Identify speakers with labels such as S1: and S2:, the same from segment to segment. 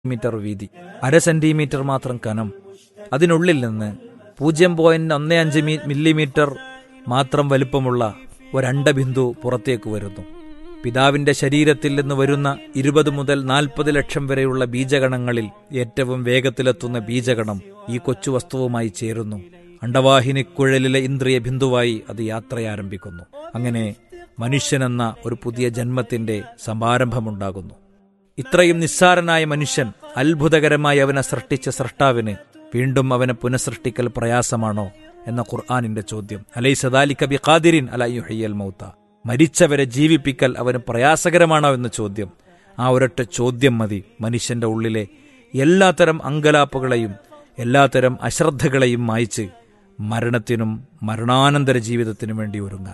S1: metre വീതി അര centimetre മാത്രം കനം അതിനുള്ളിൽ നിന്ന് പൂജ്യം പോയിന്റ് ഒന്ന് അഞ്ച് മി- മില്ലിമീറ്റർ മാത്രം വലുപ്പമുള്ള ഒരണ്ടബിന്ദു പുറത്തേക്ക് വരുന്നു പിതാവിന്റെ ശരീരത്തിൽ നിന്ന് വരുന്ന ഇരുപത് മുതൽ നാൽപ്പത് ലക്ഷം വരെയുള്ള ബീജഗണങ്ങളിൽ ഏറ്റവും വേഗത്തിലെത്തുന്ന ബീജഗണം ഈ കൊച്ചു വസ്തുവുമായി ചേരുന്നു അണ്ടവാഹിനിക്കുഴലിലെ ഇന്ദ്രിയ ബിന്ദുവായി അത് യാത്രയാരംഭിക്കുന്നു അങ്ങനെ മനുഷ്യനെന്ന ഒരു പുതിയ ജന്മത്തിന്റെ സമാരംഭമുണ്ടാകുന്നു ഇത്രയും നിസ്സാരനായ മനുഷ്യൻ അത്ഭുതകരമായി അവനെ സൃഷ്ടിച്ച സൃഷ്ടാവിന് വീണ്ടും അവനെ പുനഃസൃഷ്ടിക്കൽ പ്രയാസമാണോ എന്ന ഖുർആാനിന്റെ ചോദ്യം അലൈ സദാലി കബി ഖാദിരിൻ അലയുഹയ്യൽ മൗത്ത മരിച്ചവരെ ജീവിപ്പിക്കൽ അവന് പ്രയാസകരമാണോ എന്ന ചോദ്യം ആ ഒരൊറ്റ ചോദ്യം മതി മനുഷ്യന്റെ ഉള്ളിലെ എല്ലാത്തരം അങ്കലാപ്പുകളെയും എല്ലാത്തരം അശ്രദ്ധകളെയും മായ്ച്ച് മരണത്തിനും മരണാനന്തര ജീവിതത്തിനും വേണ്ടി ഒരുങ്ങാൻ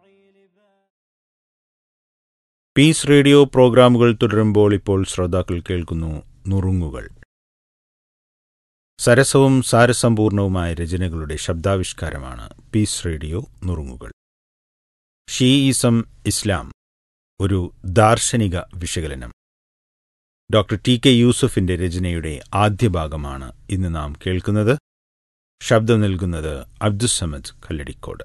S2: പീസ് റേഡിയോ പ്രോഗ്രാമുകൾ തുടരുമ്പോൾ ഇപ്പോൾ ശ്രോതാക്കൾ കേൾക്കുന്നു നുറുങ്ങുകൾ സരസവും സാരസമ്പൂർണവുമായ രചനകളുടെ ശബ്ദാവിഷ്കാരമാണ് പീസ് റേഡിയോ നുറുങ്ങുകൾ ഷീയിസം ഇസ്ലാം ഒരു ദാർശനിക വിശകലനം ഡോക്ടർ ടി കെ യൂസഫിന്റെ രചനയുടെ ആദ്യ ഭാഗമാണ് ഇന്ന് നാം കേൾക്കുന്നത് ശബ്ദം നൽകുന്നത് അബ്ദുസമദ് കല്ലടിക്കോട്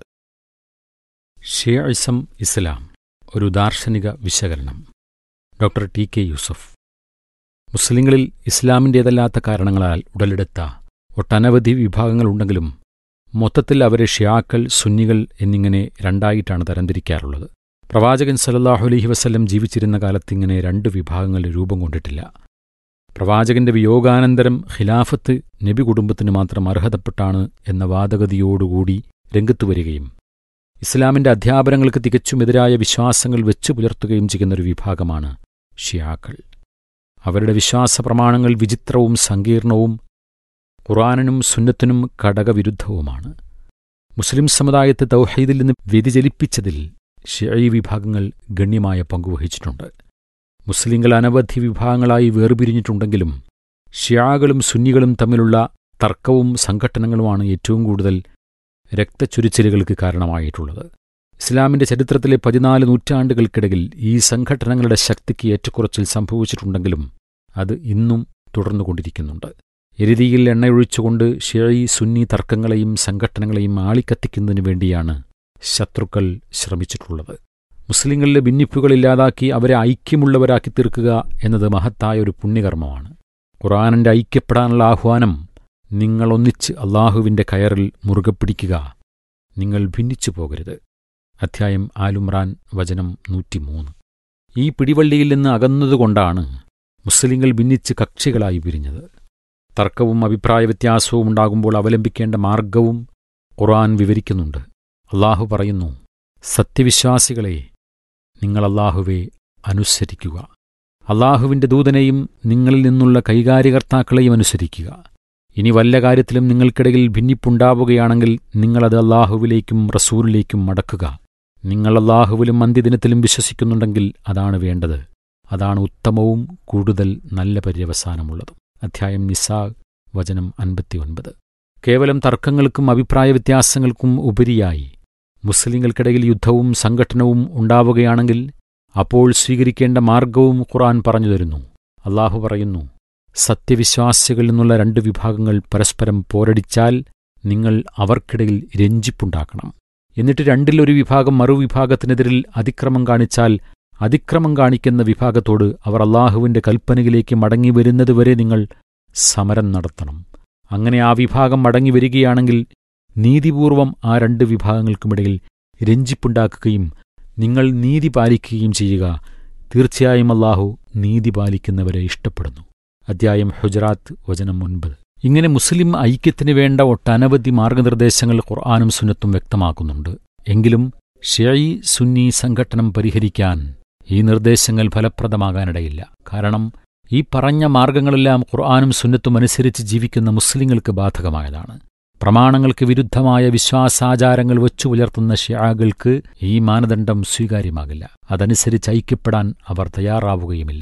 S3: ഷിയഇസം ഇസ്ലാം ഒരു ദാർശനിക വിശകലനം ഡോക്ടർ ടി കെ യൂസഫ് മുസ്ലിങ്ങളിൽ ഇസ്ലാമിൻ്റേതല്ലാത്ത കാരണങ്ങളാൽ ഉടലെടുത്ത ഒട്ടനവധി വിഭാഗങ്ങളുണ്ടെങ്കിലും മൊത്തത്തിൽ അവരെ ഷിയാക്കൾ സുന്നികൾ എന്നിങ്ങനെ രണ്ടായിട്ടാണ് തരംതിരിക്കാറുള്ളത് പ്രവാചകൻ സല്ലല്ലാഹു അലൈഹി വസല്ലം ജീവിച്ചിരുന്ന കാലത്ത് ഇങ്ങനെ രണ്ട് വിഭാഗങ്ങൾ രൂപം കൊണ്ടിട്ടില്ല പ്രവാചകന്റെ വിയോഗാനന്തരം ഖിലാഫത്ത് നബി കുടുംബത്തിന് മാത്രം അർഹതപ്പെട്ടാണ് എന്ന വാദഗതിയോടുകൂടി രംഗത്തു വരികയും ഇസ്ലാമിന്റെ അധ്യാപനങ്ങൾക്ക് തികച്ചും എതിരായ വിശ്വാസങ്ങൾ വെച്ചു പുലർത്തുകയും ചെയ്യുന്നൊരു വിഭാഗമാണ് ഷിയാക്കൾ അവരുടെ വിശ്വാസ പ്രമാണങ്ങൾ വിചിത്രവും സങ്കീർണവും ഖുറാനിനും സുന്നത്തിനും ഘടകവിരുദ്ധവുമാണ് മുസ്ലിം സമുദായത്തെ തൗഹീദിൽ നിന്ന് വ്യതിചലിപ്പിച്ചതിൽ ഷിയഈ വിഭാഗങ്ങൾ ഗണ്യമായ പങ്കുവഹിച്ചിട്ടുണ്ട് മുസ്ലിങ്ങൾ അനവധി വിഭാഗങ്ങളായി വേർപിരിഞ്ഞിട്ടുണ്ടെങ്കിലും ഷിയാകളും സുന്നികളും തമ്മിലുള്ള തർക്കവും സംഘട്ടനങ്ങളുമാണ് ഏറ്റവും കൂടുതൽ രക്തച്ചൊരിച്ചിലുകൾക്ക് കാരണമായിട്ടുള്ളത് ഇസ്ലാമിന്റെ ചരിത്രത്തിലെ പതിനാല് നൂറ്റാണ്ടുകൾക്കിടയിൽ ഈ സംഘടനകളുടെ ശക്തിക്ക് ഏറ്റക്കുറച്ചിൽ സംഭവിച്ചിട്ടുണ്ടെങ്കിലും അത് ഇന്നും തുടർന്നുകൊണ്ടിരിക്കുന്നുണ്ട് എരുതിയിൽ എണ്ണയൊഴിച്ചുകൊണ്ട് ഷിയയി സുന്നി തർക്കങ്ങളെയും സംഘടനകളെയും ആളിക്കത്തിക്കുന്നതിനു വേണ്ടിയാണ് ശത്രുക്കൾ ശ്രമിച്ചിട്ടുള്ളത് മുസ്ലിങ്ങളിലെ ഭിന്നിപ്പുകൾ ഇല്ലാതാക്കി അവരെ ഐക്യമുള്ളവരാക്കി തീർക്കുക എന്നത് മഹത്തായ ഒരു പുണ്യകർമ്മമാണ് ഖുറാനിന്റെ ഐക്യപ്പെടാനുള്ള ആഹ്വാനം നിങ്ങളൊന്നിച്ച് അള്ളാഹുവിന്റെ കയറിൽ മുറുകെ പിടിക്കുക നിങ്ങൾ ഭിന്നിച്ചു പോകരുത് അധ്യായം ആലുമ്രാൻ വചനം നൂറ്റിമൂന്ന് ഈ പിടിവള്ളിയിൽ നിന്ന് അകന്നതുകൊണ്ടാണ് മുസ്ലിങ്ങൾ ഭിന്നിച്ച് കക്ഷികളായി പിരിഞ്ഞത് തർക്കവും അഭിപ്രായ വ്യത്യാസവും ഉണ്ടാകുമ്പോൾ അവലംബിക്കേണ്ട മാർഗവും ഖുർആൻ വിവരിക്കുന്നുണ്ട് അള്ളാഹു പറയുന്നു സത്യവിശ്വാസികളെ നിങ്ങൾ അള്ളാഹുവെ അനുസരിക്കുക അള്ളാഹുവിന്റെ ദൂതനെയും നിങ്ങളിൽ നിന്നുള്ള കൈകാര്യകർത്താക്കളെയും അനുസരിക്കുക ഇനി വല്ല കാര്യത്തിലും നിങ്ങൾക്കിടയിൽ ഭിന്നിപ്പുണ്ടാവുകയാണെങ്കിൽ നിങ്ങളത് അള്ളാഹുവിലേക്കും റസൂലിലേക്കും മടക്കുക നിങ്ങൾ അള്ളാഹുവിലും അന്ത്യദിനത്തിലും വിശ്വസിക്കുന്നുണ്ടെങ്കിൽ അതാണ് വേണ്ടത് അതാണ് ഉത്തമവും കൂടുതൽ നല്ല പര്യവസാനമുള്ളതും അധ്യായം നിസാ വചനം അൻപത്തിയൊൻപത് കേവലം തർക്കങ്ങൾക്കും അഭിപ്രായ വ്യത്യാസങ്ങൾക്കും ഉപരിയായി മുസ്ലിങ്ങൾക്കിടയിൽ യുദ്ധവും സംഘട്ടനവും ഉണ്ടാവുകയാണെങ്കിൽ അപ്പോൾ സ്വീകരിക്കേണ്ട മാർഗവും ഖുർആൻ പറഞ്ഞു തരുന്നു അള്ളാഹു പറയുന്നു സത്യവിശ്വാസികളിൽ നിന്നുള്ള രണ്ട് വിഭാഗങ്ങൾ പരസ്പരം പോരടിച്ചാൽ നിങ്ങൾ അവർക്കിടയിൽ രഞ്ജിപ്പുണ്ടാക്കണം എന്നിട്ട് രണ്ടിലൊരു വിഭാഗം മറുവിഭാഗത്തിനെതിരിൽ അതിക്രമം കാണിച്ചാൽ അതിക്രമം കാണിക്കുന്ന വിഭാഗത്തോട് അവർ അള്ളാഹുവിന്റെ കൽപ്പനയിലേക്ക് മടങ്ങി വരുന്നതുവരെ നിങ്ങൾ സമരം നടത്തണം അങ്ങനെ ആ വിഭാഗം മടങ്ങി വരികയാണെങ്കിൽ നീതിപൂർവം ആ രണ്ട് വിഭാഗങ്ങൾക്കുമിടയിൽ രഞ്ജിപ്പുണ്ടാക്കുകയും നിങ്ങൾ നീതി പാലിക്കുകയും ചെയ്യുക തീർച്ചയായും അള്ളാഹു നീതി പാലിക്കുന്നവരെ ഇഷ്ടപ്പെടുന്നു അധ്യായം ഹുജറാത്ത് വചനം ഒൻപത് ഇങ്ങനെ മുസ്ലിം ഐക്യത്തിന് വേണ്ട ഒട്ടനവധി മാർഗനിർദ്ദേശങ്ങൾ ഖുർആാനും സുന്നത്തും വ്യക്തമാക്കുന്നുണ്ട് എങ്കിലും ഷിയയി സുന്നി സംഘട്ടനം പരിഹരിക്കാൻ ഈ നിർദ്ദേശങ്ങൾ ഫലപ്രദമാകാനിടയില്ല കാരണം ഈ പറഞ്ഞ മാർഗങ്ങളെല്ലാം ഖുർആാനും സുന്നത്തും അനുസരിച്ച് ജീവിക്കുന്ന മുസ്ലിങ്ങൾക്ക് ബാധകമായതാണ് പ്രമാണങ്ങൾക്ക് വിരുദ്ധമായ വിശ്വാസാചാരങ്ങൾ വച്ചു പുലർത്തുന്ന ഷിയാകൾക്ക് ഈ മാനദണ്ഡം സ്വീകാര്യമാകില്ല അതനുസരിച്ച് ഐക്യപ്പെടാൻ അവർ തയ്യാറാവുകയുമില്ല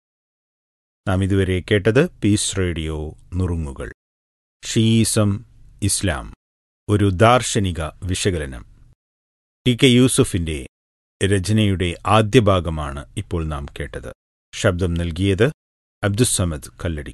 S2: നാം ഇതുവരെ കേട്ടത് പീസ് റേഡിയോ നുറുങ്ങുകൾ ഷീയിസം ഇസ്ലാം ഒരു ദാർശനിക വിശകലനം ടി കെ യൂസുഫിന്റെ രചനയുടെ ആദ്യ ഭാഗമാണ് ഇപ്പോൾ നാം കേട്ടത് ശബ്ദം നൽകിയത് അബ്ദുസമദ് കല്ലടി